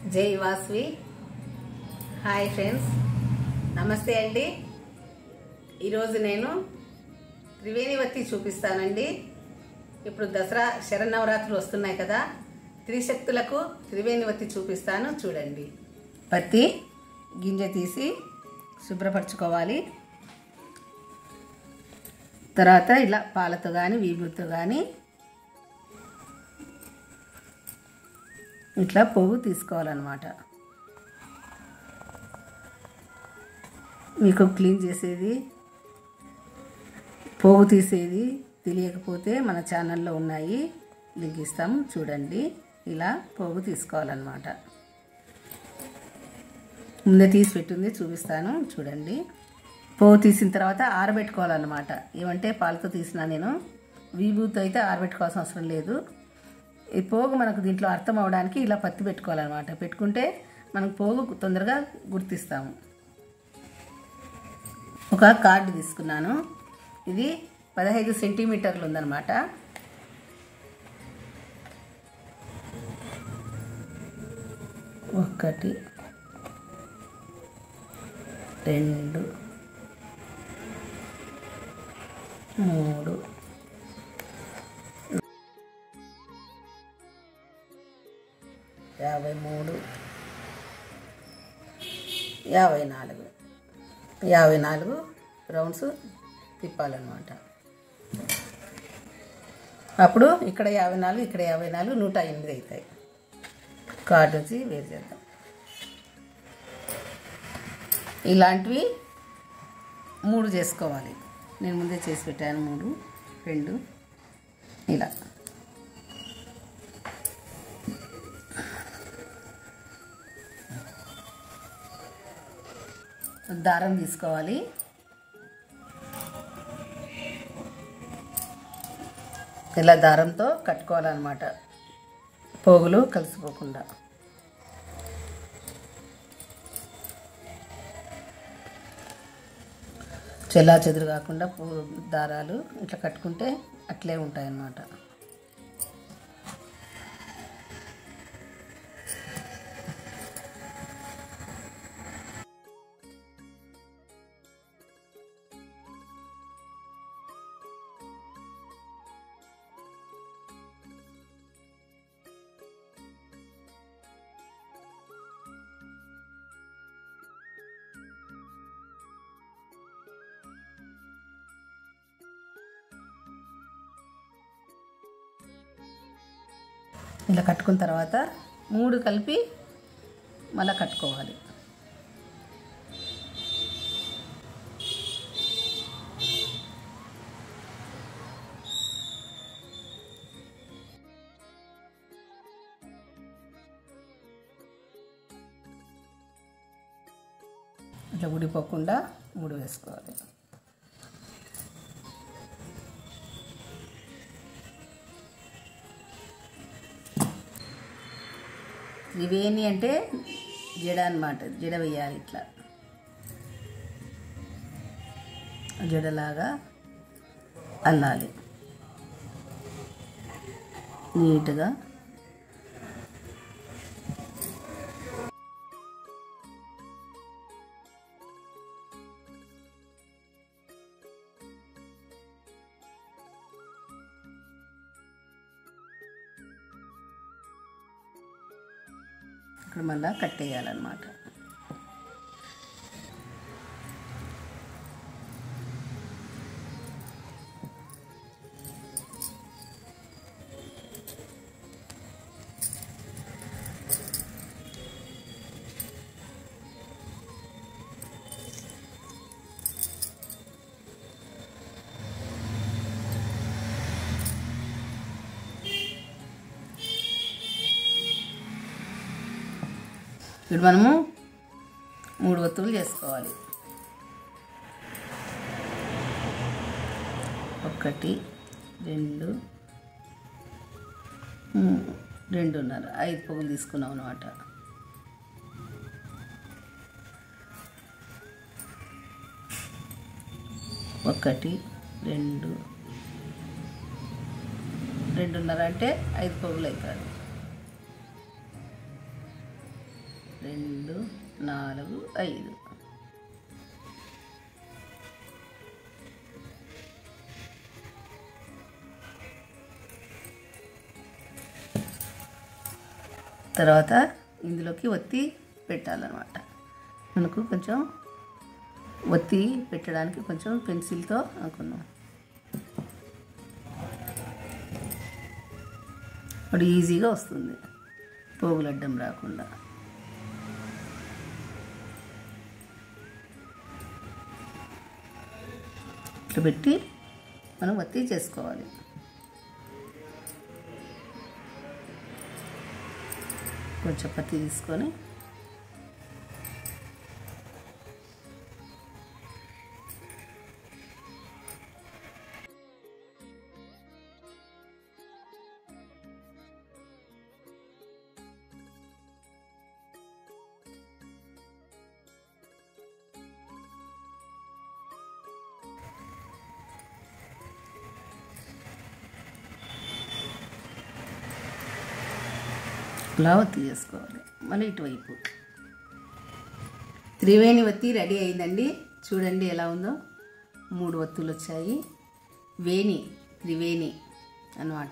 జై Vasvi hi friends నమస్తే అండి ఈరోజు నేను త్రివేణివతి చూపిస్తానండి ఇప్పుడు దసరా శరన్నవరాత్రులు వస్తున్నాయి కదా త్రిశక్తులకు త్రివేణివతి చూపిస్తాను చూడండి పత్తి గింజ తీసి శుభ్రపరచుకోవాలి తర్వాత ఇలా పాలతో కానీ వీబుతో కానీ ఇట్లా పోగు తీసుకోవాలన్నమాట మీకు క్లీన్ చేసేది పోగు తీసేది తెలియకపోతే మన ఛానల్లో ఉన్నాయి లింక్ ఇస్తాం చూడండి ఇలా పోగు తీసుకోవాలన్నమాట ముందే తీసి పెట్టింది చూపిస్తాను చూడండి పోగు తీసిన తర్వాత ఆరబెట్టుకోవాలన్నమాట ఏమంటే పాలతో తీసిన నేను వీబూతో అయితే ఆరబెట్టుకోవాల్సిన అవసరం లేదు ఈ పోగు మనకు దీంట్లో అర్థం అవడానికి ఇలా పత్తి పెట్టుకోవాలన్నమాట పెట్టుకుంటే మనకు పోగు తొందరగా గుర్తిస్తాము ఒక కార్డు తీసుకున్నాను ఇది పదహైదు సెంటీమీటర్లు ఉందన్నమాట ఒకటి రెండు మూడు యాభై మూడు యాభై నాలుగు యాభై నాలుగు రౌండ్స్ తిప్పాలన్నమాట అప్పుడు ఇక్కడ యాభై నాలుగు ఇక్కడ యాభై నాలుగు నూట ఎనిమిది అవుతాయి కార్డు వచ్చి వేరు చేద్దాం ఇలాంటివి మూడు చేసుకోవాలి నేను ముందే చేసి పెట్టాను మూడు రెండు ఇలా దారం తీసుకోవాలి ఇలా దారంతో కట్టుకోవాలన్నమాట పోగులు కలిసిపోకుండా చెల్లా చెదురు కాకుండా పో దారాలు ఇట్లా కట్టుకుంటే అట్లే ఉంటాయన్నమాట ఇలా కట్టుకున్న తర్వాత మూడు కలిపి మళ్ళీ కట్టుకోవాలి ఇట్లా ఊడిపోకుండా మూడు వేసుకోవాలి ఇవేని అంటే జడ అనమాట జడ వేయాలి ఇట్లా జడలాగా అల్లాలి నీట్గా ఇక్కడ మళ్ళా కట్టేయాలన్నమాట ఇప్పుడు మనము మూడు ఒత్తులు చేసుకోవాలి ఒకటి రెండు మూ- రెండున్నర ఐదు పువ్వులు తీసుకున్నాం అనమాట ఒకటి రెండు రెండున్నర అంటే ఐదు పువ్వులు అవుతాయి రెండు నాలుగు ఐదు తర్వాత ఇందులోకి ఒత్తి పెట్టాలన్నమాట మనకు కొంచెం ఒత్తి పెట్టడానికి కొంచెం పెన్సిల్తో అనుకున్నాం అప్పుడు ఈజీగా వస్తుంది పోగులడ్డం రాకుండా ఇట్లా పెట్టి మనం ఒత్తి చేసుకోవాలి కొంచెం పత్తి తీసుకొని ఇలా ఒత్తి చేసుకోవాలి మళ్ళీ ఇటువైపు త్రివేణి ఒత్తి రెడీ అయిందండి చూడండి ఎలా ఉందో మూడు ఒత్తులు వచ్చాయి వేణి త్రివేణి అన్నమాట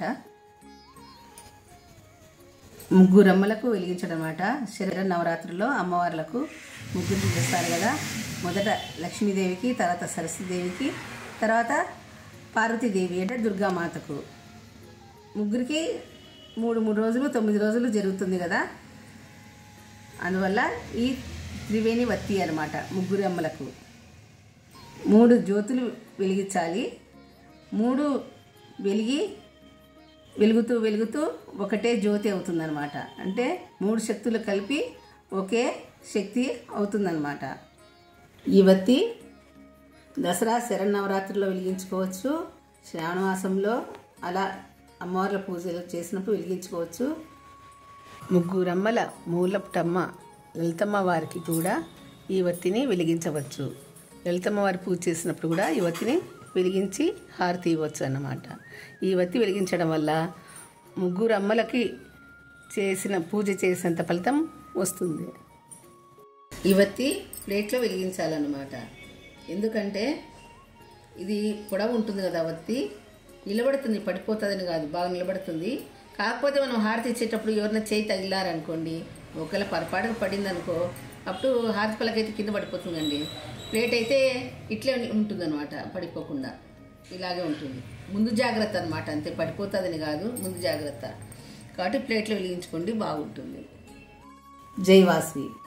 ముగ్గురు అమ్మలకు వెలిగించడం అన్నమాట శరీర నవరాత్రుల్లో అమ్మవార్లకు ముగ్గురు చేస్తారు కదా మొదట లక్ష్మీదేవికి తర్వాత సరస్వతీదేవికి తర్వాత పార్వతీదేవి అంటే దుర్గామాతకు ముగ్గురికి మూడు మూడు రోజులు తొమ్మిది రోజులు జరుగుతుంది కదా అందువల్ల ఈ త్రివేణి వత్తి అనమాట ముగ్గురు అమ్మలకు మూడు జ్యోతులు వెలిగించాలి మూడు వెలిగి వెలుగుతూ వెలుగుతూ ఒకటే జ్యోతి అవుతుందన్నమాట అంటే మూడు శక్తులు కలిపి ఒకే శక్తి అవుతుందన్నమాట ఈ వత్తి దసరా శరన్నవరాత్రుల్లో వెలిగించుకోవచ్చు శ్రావణమాసంలో అలా అమ్మవార్ల పూజలు చేసినప్పుడు వెలిగించుకోవచ్చు ముగ్గురమ్మల మూలపుటమ్మ లలితమ్మ వారికి కూడా ఈ వత్తిని వెలిగించవచ్చు లలితమ్మ వారి పూజ చేసినప్పుడు కూడా ఈ వత్తిని వెలిగించి హారతి ఇవ్వచ్చు అన్నమాట ఈ వత్తి వెలిగించడం వల్ల ముగ్గురు అమ్మలకి చేసిన పూజ చేసేంత ఫలితం వస్తుంది ఈ వత్తి ప్లేట్లో వెలిగించాలన్నమాట ఎందుకంటే ఇది పొడవు ఉంటుంది కదా వత్తి నిలబడుతుంది పడిపోతుందని కాదు బాగా నిలబడుతుంది కాకపోతే మనం హారతి ఇచ్చేటప్పుడు ఎవరైనా చేయి తగిలారనుకోండి ఒకవేళ పొరపాటుగా పడింది అనుకో అప్పుడు హారతి పలకైతే కింద పడిపోతుందండి ప్లేట్ అయితే ఇట్లే ఉంటుందన్నమాట పడిపోకుండా ఇలాగే ఉంటుంది ముందు జాగ్రత్త అనమాట అంతే పడిపోతుందని కాదు ముందు జాగ్రత్త కాబట్టి ప్లేట్లో వెలిగించుకోండి బాగుంటుంది జై వాసవి